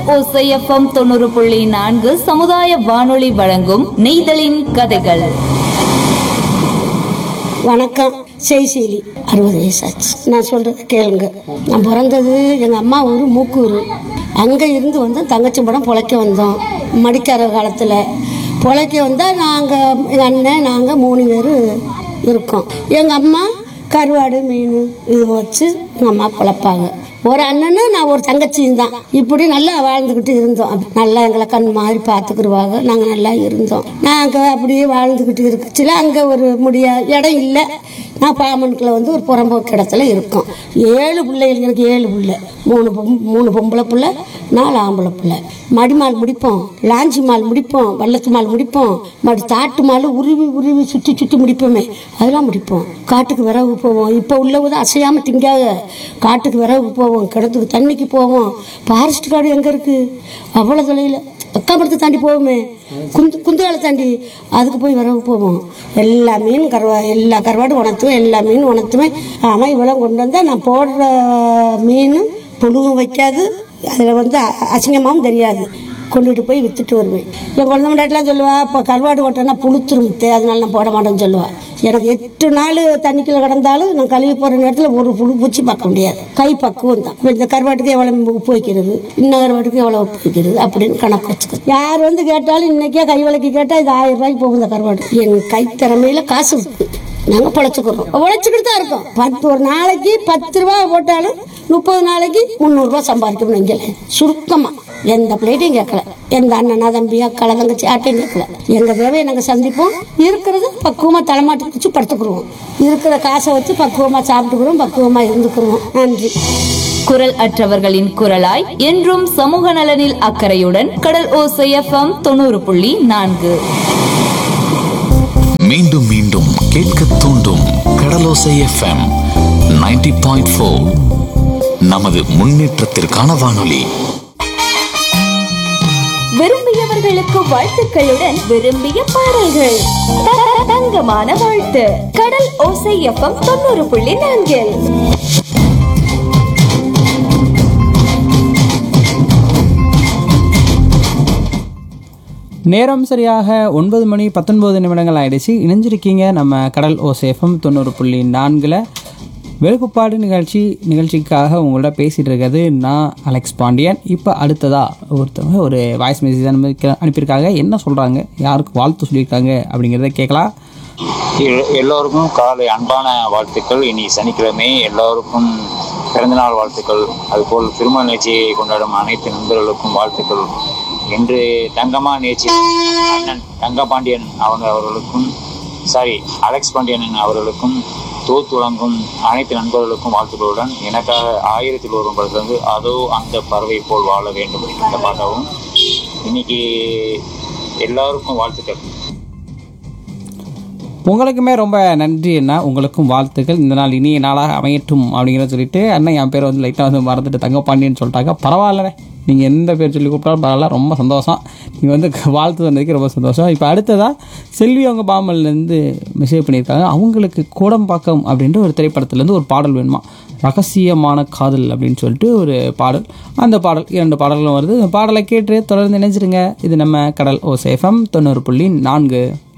ஓசைஎஃப்எம் தொண்ணூறு புள்ளி நான்கு சமுதாய வானொலி வழங்கும் நெய்தலின் கதைகள் வணக்கம் செய்சீலி அறுபது வயசாச்சு நான் சொல்றது கேளுங்க நான் பிறந்தது எங்கள் அம்மா ஊர் மூக்கூர் அங்கே இருந்து வந்து தங்கச்சி படம் பொழைக்க வந்தோம் மடிக்கார காலத்தில் பொழைக்க வந்தால் நாங்கள் எங்கள் அண்ணன் நாங்கள் மூணு பேர் இருக்கோம் எங்கள் அம்மா கருவாடு மீன் இது வச்சு எங்கள் அம்மா பொழைப்பாங்க ஒரு அண்ணனு நான் ஒரு தங்கச்சியும் தான் இப்படி நல்லா வாழ்ந்துக்கிட்டு இருந்தோம் அப்ப நல்லா எங்களை கண் மாதிரி பார்த்துக்குருவாங்க நாங்கள் நல்லா இருந்தோம் நாங்கள் அப்படியே வாழ்ந்துக்கிட்டு இருக்குச்சுல அங்கே ஒரு முடியா இடம் இல்லை நான் பாமனுக்குள்ள வந்து ஒரு புறம்போக்கு இடத்துல இருக்கோம் ஏழு பிள்ளைகள் எனக்கு ஏழு பிள்ளை மூணு பொம் மூணு பொம்பளை பிள்ளை நாலு ஆம்பளை பிள்ளை மடிமால் முடிப்போம் லாஞ்சி மால் முடிப்போம் வள்ளத்து மால் முடிப்போம் மடி தாட்டு மால் உருவி உருவி சுற்றி சுற்றி முடிப்போமே அதெல்லாம் முடிப்போம் காட்டுக்கு விறகு போவோம் இப்போ உள்ளவது அசையாமல் திங்காத காட்டுக்கு விறகு போவோம் கிணத்துக்கு தண்ணிக்கு போவோம் ஃபாரஸ்ட் காடு எங்கே இருக்குது அவ்வளோ தொலைவில் அக்காமரத்தை தாண்டி போவோமே குந்து குந்துகாலை தாண்டி அதுக்கு போய் விறகு போவோம் எல்லா மீன் கருவா எல்லா கருவாடும் உணர்த்துவேன் எல்லா மீன் உணர்த்துவேன் ஆமாம் இவ்வளோ கொண்டு வந்தால் நான் போடுற மீன் புழுவும் வைக்காது அதில் வந்து அ- அசிங்கமாவும் தெரியாது கொண்டுட்டு போய் வித்துட்டு வருவேன் என் குழந்தை முன்னாடிலாம் சொல்லுவா இப்போ கருவாடு ஓட்டனா புளுத்துரும் முத்தே அதனால நான் போட மாட்டேன்னு சொல்லுவா எனக்கு எட்டு நாள் தண்ணிக்குள்ள கிடந்தாலும் நான் கழுவி போகிற நேரத்தில் ஒரு புழு பூச்சி பார்க்க முடியாது கை பக்குவம் தான் இப்ப இந்த கருவாட்டுக்கு எவ்வளோ உப்பு வைக்கிறது இன்ன கருவாட்டுக்கு எவ்வளோ உப்பு வைக்கிறது அப்படின்னு கணக்கு வச்சுக்க யார் வந்து கேட்டாலும் இன்னைக்கே கை விளக்கி கேட்டால் இது ஆயிரம் ரூபாய்க்கு போகும் இந்த கருவாடு என் கை திறமையில காசு இருக்கு நாங்கள் பொழைச்சிக்கிறோம் உழைச்சிக்கிட்டு தான் இருக்கோம் பத்து ஒரு நாளைக்கு பத்து ரூபா போட்டாலும் முப்பது நாளைக்கு முந்நூறுரூவா சம்பாதிக்கணும் இங்கே சுருக்கமாக எந்த பிளேட்டையும் கேட்கல எந்த அண்ணனா தம்பியா அக்கால தங்கச்சி ஆட்டையும் கேட்கல எங்கள் தேவையை நாங்கள் சந்திப்போம் இருக்கிறது பக்குவமாக தலைமாட்டி வச்சு படுத்துக்குருவோம் இருக்கிற காசை வச்சு பக்குவமாக சாப்பிட்டுக்கிறோம் பக்குவமாக இருந்துக்கிறோம் நன்றி குரல் அற்றவர்களின் குரலாய் என்றும் சமூக நலனில் அக்கறையுடன் கடல் ஓசைஎஃப்எம் தொண்ணூறு புள்ளி நான்கு மீண்டும் மீண்டும் கேட்க தூண்டும் கடலோசை எஃப்எம் 90.4 பாயிண்ட் நமது முன்னேற்றத்திற்கான வானொலி விரும்பியவர்களுக்கு வாழ்த்துக்களுடன் விரும்பிய பாடல்கள் த- தங்கமான வாழ்த்து கடல் ஓசை எஃப்எம் தொண்ணூறு புள்ளி நான்கில் நேரம் சரியாக ஒன்பது மணி பத்தொன்பது நிமிடங்கள் ஆயிடுச்சு இணைஞ்சிருக்கீங்க நம்ம கடல் ஓசேஃபம் தொண்ணூறு புள்ளி நான்கில் வெளுப்புப்பாடு நிகழ்ச்சி நிகழ்ச்சிக்காக உங்கள்ட்ட பேசிகிட்டு இருக்கிறது நான் அலெக்ஸ் பாண்டியன் இப்போ அடுத்ததா ஒருத்தவங்க ஒரு வாய்ஸ் மெசேஜ் அனுப்பி அனுப்பியிருக்காங்க என்ன சொல்கிறாங்க யாருக்கு வாழ்த்து சொல்லியிருக்காங்க அப்படிங்கிறத கேட்கலாம் எல்- எல்லோருக்கும் காலை அன்பான வாழ்த்துக்கள் இனி சனிக்கிழமை எல்லோருக்கும் பிறந்தநாள் வாழ்த்துக்கள் அதுபோல் திருமண நிகழ்ச்சியை கொண்டாடும் அனைத்து நண்பர்களுக்கும் வாழ்த்துக்கள் என்று தங்கமா நிகழ்ச்சி அண்ணன் தங்கபாண்டியன் அவங்க அவர்களுக்கும் சாரி அலெக்ஸ் பாண்டியன் அவர்களுக்கும் தோத்து வழங்கும் அனைத்து நண்பர்களுக்கும் வாழ்த்துக்களுடன் எனக்காக ஆயிரத்தில் ஒரு படத்திலிருந்து அதோ அந்த பறவை போல் வாழ வேண்டும் இந்த பாட்டாவும் இன்னைக்கு எல்லாருக்கும் வாழ்த்துக்கள் உங்களுக்குமே ரொம்ப நன்றி அண்ணா உங்களுக்கும் வாழ்த்துக்கள் இந்த நாள் இனிய நாளாக அமையட்டும் அப்படிங்கிறத சொல்லிட்டு அண்ணன் என் பேர் வந்து லைட்டாக வந்து மறந்துட்டு தங்கப்பாண்டியன்னு சொல்லிட்டாங்க பரவாயில்லண்ணே நீங்கள் எந்த பேர் சொல்லி கூப்பிட்டாலும் பரவாயில்ல ரொம்ப சந்தோஷம் நீங்கள் வந்து வாழ்த்து சொன்னதுக்கு ரொம்ப சந்தோஷம் இப்போ அடுத்ததாக செல்வி அவங்க பாமல்லேருந்து மெசேஜ் பண்ணியிருக்காங்க அவங்களுக்கு கோடம்பாக்கம் அப்படின்ற ஒரு திரைப்படத்துலேருந்து ஒரு பாடல் வேணுமா ரகசியமான காதல் அப்படின்னு சொல்லிட்டு ஒரு பாடல் அந்த பாடல் இரண்டு பாடல்களும் வருது அந்த பாடலை கேட்டு தொடர்ந்து நினைச்சிருங்க இது நம்ம கடல் ஓ சேஃபம் தொண்ணூறு புள்ளி நான்கு